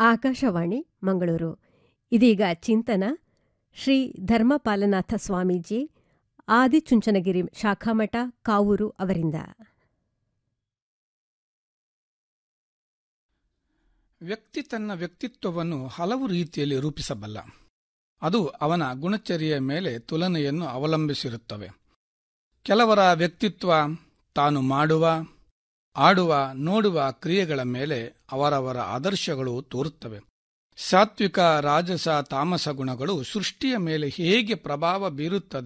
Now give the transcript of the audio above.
ಆಕಾಶವಾಣಿ ಮಂಗಳೂರು ಇದೀಗ ಚಿಂತನ ಶ್ರೀ ಧರ್ಮಪಾಲನಾಥ ಸ್ವಾಮೀಜಿ ಆದಿಚುಂಚನಗಿರಿ ಶಾಖಾಮಠ ಕಾವೂರು ಅವರಿಂದ ವ್ಯಕ್ತಿ ತನ್ನ ವ್ಯಕ್ತಿತ್ವವನ್ನು ಹಲವು ರೀತಿಯಲ್ಲಿ ರೂಪಿಸಬಲ್ಲ ಅದು ಅವನ ಗುಣಚರ್ಯೆಯ ಮೇಲೆ ತುಲನೆಯನ್ನು ಅವಲಂಬಿಸಿರುತ್ತವೆ ಕೆಲವರ ವ್ಯಕ್ತಿತ್ವ ತಾನು ಮಾಡುವ ಆಡುವ ನೋಡುವ ಕ್ರಿಯೆಗಳ ಮೇಲೆ ಅವರವರ ಆದರ್ಶಗಳು ತೋರುತ್ತವೆ ಸಾತ್ವಿಕ ರಾಜಸ ತಾಮಸ ಗುಣಗಳು ಸೃಷ್ಟಿಯ ಮೇಲೆ ಹೇಗೆ ಪ್ರಭಾವ ಬೀರುತ್ತದೆ